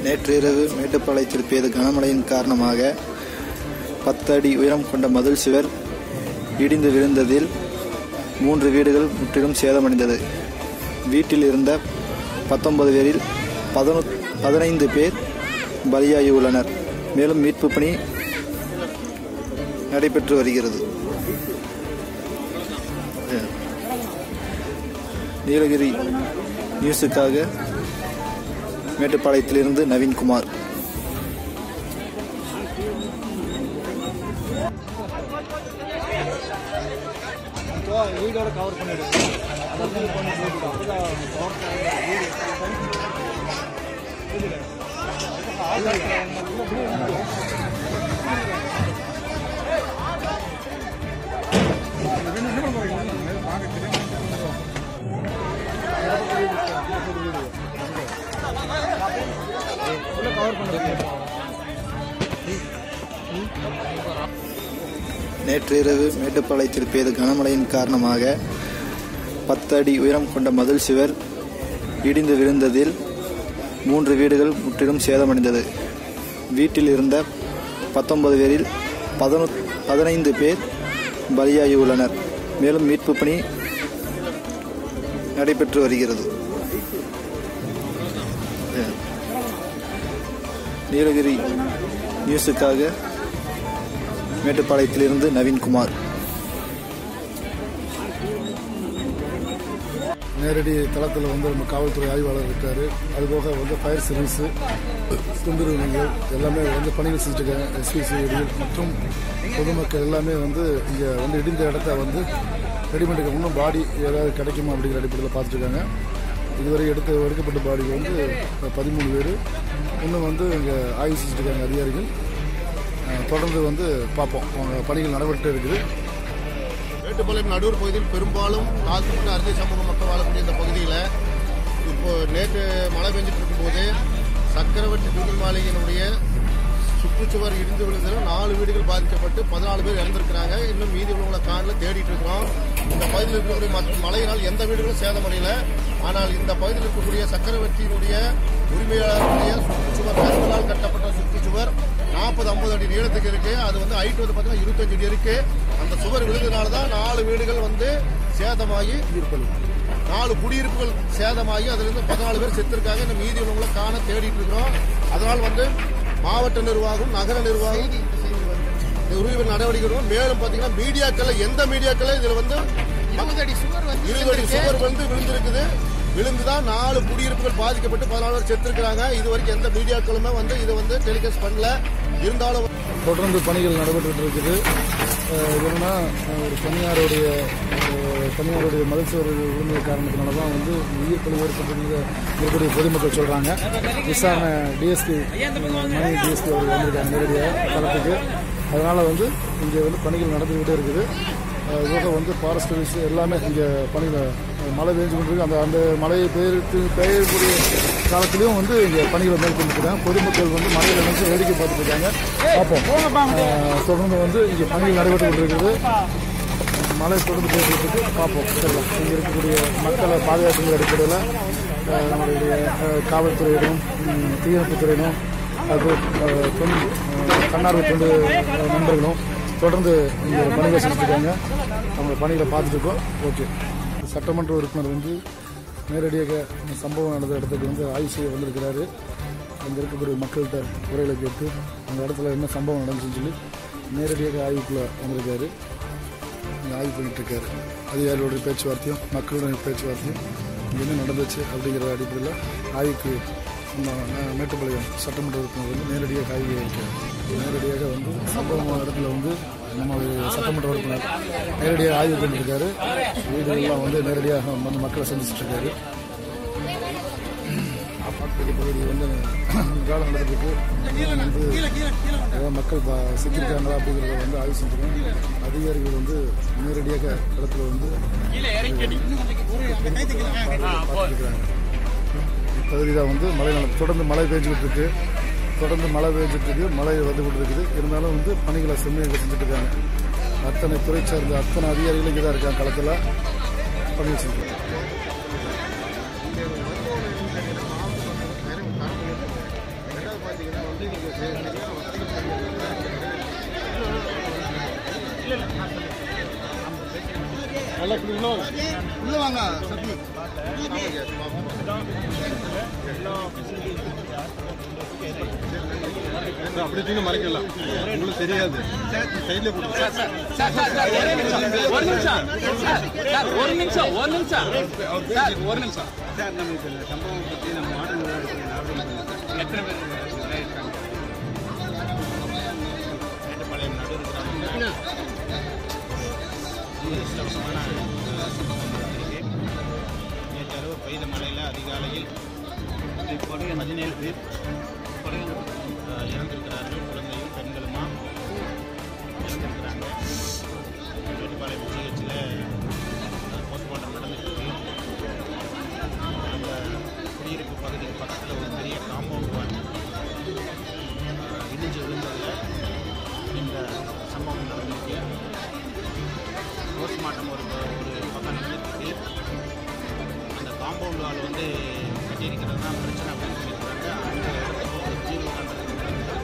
நேற்று இரவு மேட்டுப்பாளையத்தில் பெய்த கனமழையின் காரணமாக பத்து அடி உயரம் கொண்ட மதில் சுவர் இடிந்து விழுந்ததில் மூன்று வீடுகள் முற்றிலும் சேதமடைந்தது வீட்டில் இருந்த பத்தொன்பது பேரில் பதினொ பதினைந்து பேர் பலியாகி உள்ளனர் மேலும் மீட்பு பணி நடைபெற்று வருகிறது நீலகிரி நியூஸுக்காக மேட்டுப்பாளையத்திலிருந்து நவீன்குமார் வீடோட கவர் பண்ணிடு அதெல்லாம் பண்ணி போட்டு அப்பதான் கவர் வீடு கவர் பண்ணுறது நேற்று இரவு மேட்டுப்பாளையத்தில் பெய்த கனமழையின் காரணமாக பத்து அடி உயரம் கொண்ட மதில் சுவர் இடிந்து விழுந்ததில் மூன்று வீடுகள் முற்றிலும் சேதமடைந்தது வீட்டில் இருந்த பத்தொன்பது பேரில் பதினொ பதினைந்து பேர் பலியாகி உள்ளனர் மேலும் மீட்பு பணி நடைபெற்று வருகிறது நீலகிரி நியூஸுக்காக மேட்டுப்பாளையத்திலிருந்து நவீன்குமார் நேரடி தளத்தில் வந்து நம்ம காவல்துறை ஆய்வாளர் இருக்காரு அதுபோக வந்து ஃபயர் சர்வீஸு தொண்டுநிறுவனங்கள் எல்லாமே வந்து பணிகள் செஞ்சுருக்காங்க எஸ்பிசிஐடிகள் மற்றும் பொதுமக்கள் எல்லாமே வந்து இங்கே வந்து இடிந்த இடத்த வந்து ரெடிமேடுக்கு இன்னும் பாடி ஏதாவது கிடைக்குமா அப்படிங்கிற அடிப்படையில் பார்த்துருக்காங்க இதுவரை எடுத்த எடுக்கப்பட்ட பாடி வந்து பதிமூணு பேர் இன்னும் வந்து இங்கே ஆய்வு செஞ்சுருக்காங்க அதிகாரிகள் அஹ், தொடர்ந்து வந்து பார்ப்போம் அவங்க பணிகள் நடைபெற்று இருக்குது மேட்டுப்பாளையம் நடூர் பகுதியில் பெரும்பாலும் தாழ்த்தப்பட்ட அரிசி சமூக மக்கள் வாழக்கூடிய இந்த பகுதியில் இப்போ நேற்று மழை பெஞ்சிட்டு இருக்கும்போது சக்கரவர்த்தி தூங்கல் மாளிகையினுடைய சுற்றுச்சுவர் இடிந்து விழுந்ததில் நாலு வீடுகள் பாதிக்கப்பட்டு பதினாலு பேர் இறந்திருக்கிறாங்க இன்னும் மீதி உள்ளவங்களை காணில் தேடிட்டு இருக்கிறோம் இந்த பகுதியில் இருக்கக்கூடிய மற்ற மழையினால் எந்த வீடுகளும் சேதமடையல ஆனால் இந்த பகுதியில் இருக்கக்கூடிய சக்கரவர்த்தியினுடைய உரிமையாளருடைய சுற்றுச்சுவர் கருங்களால் கட்டப்பட்ட சுற்றுச்சுவர் நாற்பது ஐம்பது அடி நீளத்துக்கு இருக்கு அது வந்து ஹைட் வந்து பார்த்தீங்கன்னா இருபத்தஞ்சு அடி இருக்கு அந்த சுவர் விழுந்ததுனால தான் நாலு வீடுகள் வந்து சேதமாகி நாலு குடியிருப்புகள் சேதமாகி அதுல இருந்து பதினாலு பேர் செத்துருக்காங்க இந்த மீதி உள்ளவங்களை காண தேடிட்டு இருக்கிறோம் அதனால் வந்து மாவட்ட நிர்வாகம் நகர நிர்வாகம் இந்த உரிமை நடவடிக்கைகளும் மேலும் பாத்தீங்கன்னா மீடியாக்கள் எந்த மீடியாக்கள் இதுல வந்து இருபது அடி சுவர் வந்து இருபது அடி சுவர் வந்து விழுந்திருக்குது விழுந்துதான் நாலு குடியிருப்புகள் பாதிக்கப்பட்டு பதினாலு பேர் செத்துருக்காங்க இது வரைக்கும் எந்த மீடியாக்களுமே வந்து இதை வந்து டெலிகாஸ்ட் பண்ணல இருந்தாலும் தொடர்ந்து பணிகள் நடைபெற்று இருக்குது அஹ் இது என்னன்னா அஹ் ஒரு தனியாருடைய அஹ் தனியாருடைய மதச்சுவர் விழுந்த காரணத்தினால தான் வந்து உயிர் பலி ஏற்பட்டிருந்த இருக்கக்கூடிய பொதுமக்கள் சொல்றாங்க விசாரணை டிஎஸ்பி மணி டிஎஸ்பி அவர்கள் வந்திருக்காங்க நேரடியாக களத்துக்கு அதனால வந்து இங்கே வந்து பணிகள் நடந்துக்கிட்டே இருக்குது அஹ் போக வந்து ஃபாரஸ்ட் சர்வீஸ் எல்லாமே இங்கே பணிகள் அஹ் மழை பெஞ்சு கொண்டிருக்கு அந்த அந்த மழை பெய்யறது பெய்யக்கூடிய காலத்திலையும் வந்து இங்கே பணிகளை மேற்கொண்டிருக்காங்க பொதுமக்கள் வந்து மழையில் நினைச்சு வேடிக்கை பார்த்துட்டு இருக்காங்க பார்ப்போம் அஹ் தொடர்ந்து வந்து இங்கே பணிகள் நடைபெற்று கொண்டிருக்கிறது மழை தொடர்ந்து போயிட்டு இருக்கு பார்ப்போம் சரிங்களா இங்கே இருக்கக்கூடிய மக்களை பாதுகாக்கிற அடிப்படையில் அஹ் நம்மளுடைய அஹ் காவல்துறையிடம் ம், தீயணைப்புத்துறையிடம் அது அஹ், தொண்டு அஹ், தன்னார்வ தொண்டு அஹ், நண்பர்களும் தொடர்ந்து இங்கே பணிகளை செஞ்சுருக்காங்க அவங்க பணிகளை பார்த்துட்டு இருக்கோம் ஓகே சட்டமன்ற உறுப்பினர் வந்து நேரடியாக இந்த சம்பவம் நடந்த இடத்துக்கு வந்து ஆய்வு செய்ய வந்திருக்கிறாரு அங்கே இருக்கக்கூடிய மக்கள்கிட்ட குறைகளை கேட்டு அந்த இடத்துல என்ன சம்பவம் நடந்துச்சுன்னு சொல்லி நேரடியாக ஆய்வுக்குள்ளே வந்திருக்காரு இங்கே ஆய்வு பண்ணிட்டு இருக்காரு அதிகாரிகளுடைய பேச்சுவார்த்தையும் மக்களுடைய பேச்சுவார்த்தையும் இங்கே என்ன நடந்துச்சு அப்படிங்கிற அடிப்படையில் ஆய்வுக்கு நம்ம அஹ், மேட்டுப்பாளையம் சட்டமன்ற உறுப்பினர் வந்து நேரடியாக ஆய்வு இருக்காரு நேரடியாக வந்து சம்பவம் இடத்துல வந்து நம்ம சட்டமன்ற உறுப்பினர் நேரடியாக ஆய்வு பண்ணியிருக்காரு வீடுகள்லாம் வந்து நேரடியாக வந்து மக்களை சந்திச்சுட்டு இருக்காரு அப்பாற்பட்டி பகுதி வந்து காலம் நடந்துட்டு வந்து ஏதாவது மக்கள் பா சிக்கியிருக்காங்களா அப்படிங்கிறத வந்து ஆய்வு செஞ்சுருக்கோம் அதிகாரிகள் வந்து நேரடியாக இடத்துல வந்து பார்த்துருக்காங்க பகுதி தான் வந்து மழை நல- தொடர்ந்து மழை பெஞ்சுக்கிட்டு இருக்கு தொடர்ந்து மழை பெஞ்சிட்டு இருக்கு மழை வந்து கொண்டு இருக்குது இருந்தாலும் வந்து பணிகளை செம்மையாக செஞ்சுட்டு இருக்காங்க அத்தனை துறை சார்ந்த அத்தனை அதிகாரிகளும் இங்கே தான் இருக்காங்க களத்தில் பணி செஞ்சுருக்காங்க உள்ள வாங்க சக்தி அப்படி தூக்கி மறைக்கலாம் உங்களுக்கு தெரியாது சைட்ல போட்டு ஒரு நிமிஷம் சார் சார் ஒரு நிமிஷம் ஒரு நிமிஷம் சார் ஒரு நிமிஷம் சார் நமக்கு இந்த சம்பவம் பத்தி நம்ம மாடு எத்தனை பேர் இருக்காங்க மேட்டுப்பாளையம் நடுவர் கிராமத்தில் துரதிருஷ்டவசமான அஹ், சம்பவம் நடந்திருக்கு நேற்று இரவு பெய்த மழையில் அதிகாலையில் பதினேழு பேர் அஹ், இறந்திருக்கிறார்கள் குழந்தையும் பெண்களுமா இறந்திருக்கிறாங்க மேட்டுப்பாளையம் ஜிஹெச்சில் போஸ்ட்மார்ட்டம் நடந்துட்டு இருக்கு அந்த குடியிருப்பு பகுதிக்கு பக்கத்தில் ஒரு பெரிய காம்பவுண்ட் வால் அஹ், இடிஞ்சு விழுந்ததில் இந்த சம்பவம் நடந்திருக்கு போஸ்ட்மார்ட்டம் ஒரு ஒரு பக்கம் நடந்துருக்கு அந்த காம்பவுண்ட் வால் வந்து கட்டியிருக்கிறது தான் பிரச்சனை அப்படின்னு சொல்லியிருக்காங்க அந்த இடத்துக்கு ஒரு தீர்வு காண்றதுக்கு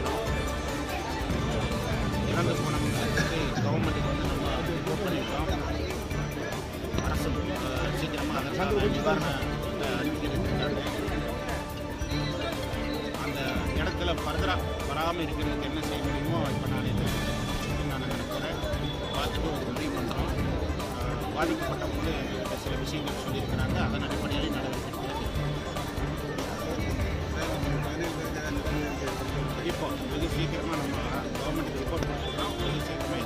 இறந்து போனவங்களுக்கு கவர்மெண்ட்டுக்கு வந்து நம்ம ரிப்போர்ட் பண்ணியிருக்கோம் அரசு அஹ், சீக்கிரமாக அதற்கான நிவாரணத்தை அறிவிக்கிறாங்க அந்த இடத்துல ஃபர்தராக வராமல் இருக்கிறதுக்கு என்ன செய்ய முடியுமோ இப்போ நான் இதை நான் நினைக்கிறேன் பார்த்துட்டு ஒரு முடிவு பண்ணுறோம் பாதிக்கப்பட்டவங்க சில விஷயங்கள் சொல்லியிருக்கிறாங்க அதன் அடிப்படையில் நடவடிக்கை எடுக்கிறோம். இப்போ வெகு சீக்கிரமாக நம்ம கவர்மெண்ட்டுக்கு ரிப்போர்ட் கொடுத்துருக்கோம் வெகு சீக்கிரமாக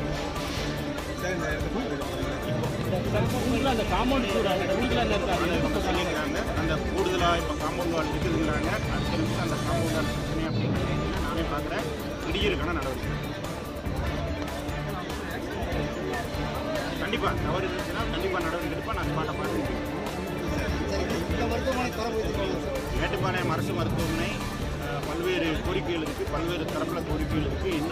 இது அந்த காம்பவுண்ட் கூட அந்த கூடுதலாக இருக்காங்க அந்த பக்கம் சொல்லியிருக்காங்க அந்த கூடுதலாக இப்போ காம்பவுண்ட் வால் இருக்குதுங்கிறாங்க அடுத்த நிமிஷம் அந்த காம்பவுண்ட் வால் பிரச்சனை அப்படிங்கிறது நானே பார்க்குறேன் திடீருக்கான நடவடிக்கை கண்டிப்பாக தவறு இருந்துச்சுன்னா கண்டிப்பாக நடவடிக்கை எடுப்பா நான் பாட்டை பார்த்து இந்த மருத்துவமனை திறப்பு மேட்டுப்பாளையம் அரசு மருத்துவமனை அஹ், பல்வேறு கோரிக்கைகள் இருக்குது பல்வேறு தரப்பில் கோரிக்கைகள் இருக்குது